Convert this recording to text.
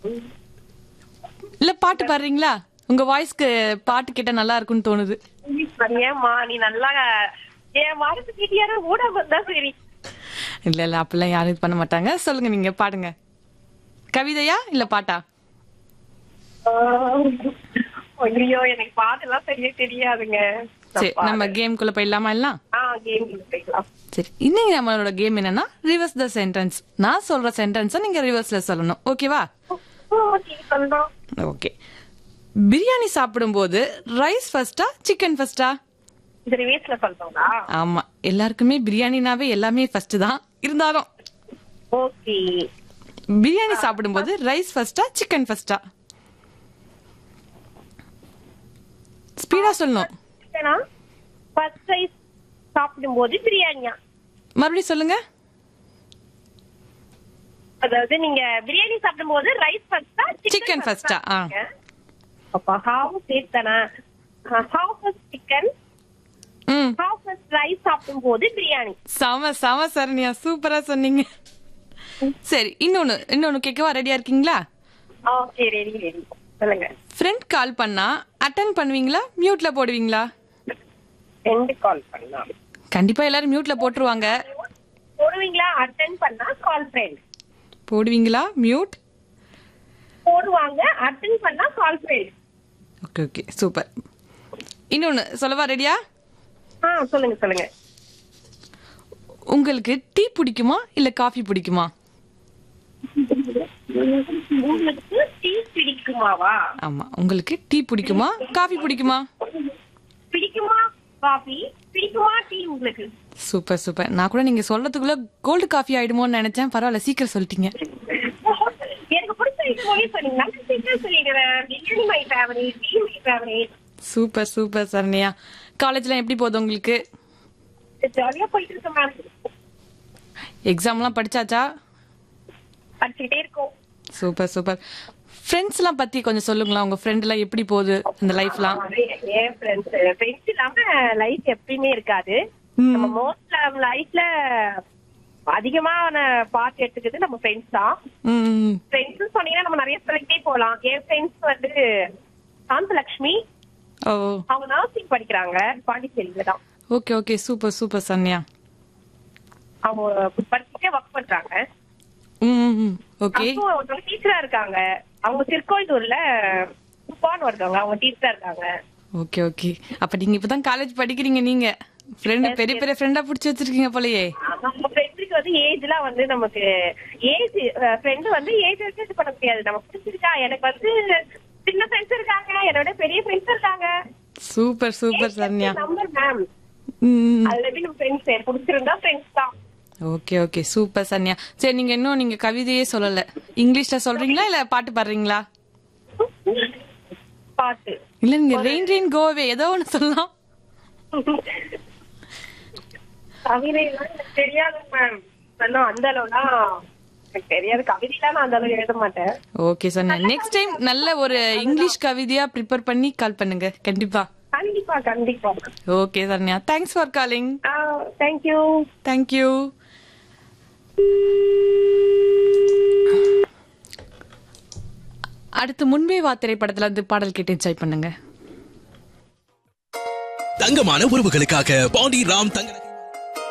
இல்ல பாட்டு பாடுறீங்களா உங்க வாய்ஸ்க்கு பாட்டு கேட்டா நல்லா இருக்கும்னு தோணுது ஏமா நீ நல்லா என் வாரத்து கிட்டியார ஊட வந்தா சரி இல்ல இல்ல அப்படிலாம் யாரும் இது பண்ண மாட்டாங்க சொல்லுங்க நீங்க பாடுங்க கவிதையா இல்ல பாட்டா ஆஹ், ஐயோ எனக்கு பாட்டெல்லாம் சரியா தெரியாதுங்க சரி நம்ம கேம்குள்ள போயிடலாமா எல்லாம் ஆ கேம் போய்க்கலாம் சரி இன்னைக்கு நம்மளோட கேம் என்னன்னா ரிவர்ஸ் த சென்டென்ஸ் நான் சொல்ற சென்டென்ஸை நீங்க ரிவர்ஸ்ல சொல்லணும் ஓகேவா ஓகே சொல்லலாம் ஓகே பிரியாணி சாப்பிடும்போது ரைஸ் ஃபர்ஸ்டா சிக்கன் ஃபர்ஸ்டா இது ரிவேஸ்ல சொல்றோங்களா ஆமா எல்லாருக்குமே பிரியாணினாவே எல்லாமே ஃபர்ஸ்ட் தான் இருந்தாலும் ஓகே பிரியாணி சாப்பிடும்போது ரைஸ் ஃபர்ஸ்டா சிக்கன் ஃபர்ஸ்டா ஸ்பீடா சொல்லணும் சிக்கனா ஃபர்ஸ்ட் ரைஸ் சாப்பிடும்போது பிரியாணியா மறுபடியும் சொல்லுங்க அதாவது நீங்க பிரியாணி சாப்பிடும்போது ரைஸ் ஃபர்ஸ்டா Chicken first ஆ, ஆ. அப்பா ஹாஃப் சேர்த்தானா ஹாஃப் ஃபர்ஸ்ட் சிக்கன் ம் ஹாஃப் ஃபர்ஸ்ட் ரைஸ் சாப்பிடும்போது பிரியாணி செம செம சரண்யா சூப்பரா சொன்னீங்க சரி இன்னொன்னு இன்னொன்னு கேட்கவா ரெடியா இருக்கீங்களா ஓகே ரெடி ரெடி சொல்லுங்க ஃப்ரெண்ட் கால் பண்ணா அட்டன் பண்ணுவீங்களா மியூட்ல போடுவீங்களா ரெண்டு கால் பண்ணலாம் கண்டிப்பா எல்லாரும் மியூட்ல போட்டுருவாங்க போடுவீங்களா அட்டென்ட் பண்ணா கால் ஃப்ரெண்ட் போடுவீங்களா மியூட் போடுவாங்க அட்டென்ட் பண்ணா call friend okay okay super இன்னொன்னு சொல்லவா ரெடியா ஆ சொல்லுங்க சொல்லுங்க உங்களுக்கு டீ பிடிக்குமா இல்ல காஃபி பிடிக்குமா உங்களுக்கு டீ பிடிக்குமாவா ஆமா உங்களுக்கு டீ பிடிக்குமா காஃபி பிடிக்குமா பிடிக்குமா காஃபி பிடிக்குமா டீ உங்களுக்கு சூப்பர் சூப்பர் நான் கூட நீங்க சொல்றதுக்குள்ள கோல்டு காஃபி ஆயிடுமோன்னு நினைச்சேன் பரவாயில்ல சீக்கிரம் சொல்லிட்டீங்க எனக்கு பிடிச்ச இது மொழி சொன்னீங்க நல்ல சீக்கிரம் சொல்லிடுறேன் biryani my favourite tea my favourite super super Saranya காலேஜ்லாம் எப்படி போகுது உங்களுக்கு ஜாலியா போயிட்டு இருக்கேன் மேம் எக்ஸாம்லாம் படிச்சாச்சா படிச்சுக்கிட்டே இருக்கோம் சூப்பர் சூப்பர் ஃப்ரெண்ட்ஸ் எல்லாம் பத்தி கொஞ்சம் சொல்லுங்களா உங்க ஃப்ரெண்ட் எல்லாம் எப்படி போகுது அந்த லைஃப்லாம் என் ஃப்ரெண்ட்ஸ் ஃப்ரெண்ட்ஸ் இல்லாம லைஃப் எப்பயுமே இருக்காது ம். நம்ம மோஸ்ட் லைஃப்ல அதிகமான பார்ட் எடுத்துக்கிறது நம்ம ஃப்ரெண்ட்ஸ் தான் ம் ஃப்ரெண்ட்ஸ் சொன்னீங்கன்னா நம்ம நிறைய சொல்லிட்டே போலாம் என் ஃப்ரெண்ட்ஸ் வந்து சாந்தலட்சுமி ஓ அவங்க நர்சிங் படிக்கிறாங்க பாண்டிச்சேரியில தான் okay okay super super Saranya அவங்க படிச்சுட்டே ஒர்க் பண்றாங்க ம் ஓகே அப்புறம் ஒருத்தவங்க டீச்சரா இருக்காங்க அவங்க திருக்கோயிலூர்ல துப்பான்னு ஒருத்தவங்க அவங்க டீச்சரா இருக்காங்க ஓகே ஓகே அப்ப நீங்க இப்பதான் காலேஜ் படிக்கிறீங்க நீங்க ஃப்ரெண்ட் பெரிய பெரிய ஃப்ரெண்டா புடிச்சு வச்சிருக்கீங்க போலயே நம்ம ஃப்ரெண்டுக்கு வந்து ஏஜ்லாம் வந்து நமக்கு ஏஜ் ஃப்ரெண்டு வந்து ஏஜ் வச்சு இது பண்ண முடியாது நம்ம பிடிச்சிருக்கா எனக்கு வந்து சின்ன ஃப்ரெண்ட்ஸ் இருக்காங்க என்னோட பெரிய ஃப்ரெண்ட்ஸ் இருக்காங்க super super Saranya number ma'am ம் அதுல எப்படி நம்ம ஃப்ரெண்ட்ஸ் பிடிச்சிருந்தா ஃப்ரெண்ட்ஸ் தான் ஓகே ஓகே சூப்பர் சரண்யா சரி நீங்க இன்னும் நீங்க கவிதையே சொல்லல இங்கிலீஷ்ல சொல்றீங்களா இல்ல பாட்டு பாடுறீங்களா பாட்டு இல்ல நீங்க ரெயின் ரெயின் கோவே ஏதோ ஒண்ணு சொல்லலாம் கவிதைலாம் எனக்கு தெரியாது மேம் இன்னும் அந்த அளவுலாம் எனக்கு தெரியாது கவிதைலாம் நான் அந்த அளவு எழுத மாட்டேன் ஓகே சரண்யா நெக்ஸ்ட் டைம் நல்ல ஒரு இங்கிலீஷ் கவிதையா ப்ரிப்பேர் பண்ணி கால் பண்ணுங்க கண்டிப்பா கண்டிப்பா கண்டிப்பா okay Saranya thanks for calling thank you thank you அடுத்து முன்பே வா திரைப்படத்துல இருந்து பாடல் கேட்டு என்ஜாய் பண்ணுங்க தங்கமான உறவுகளுக்காக பாண்டி ராம் தங்க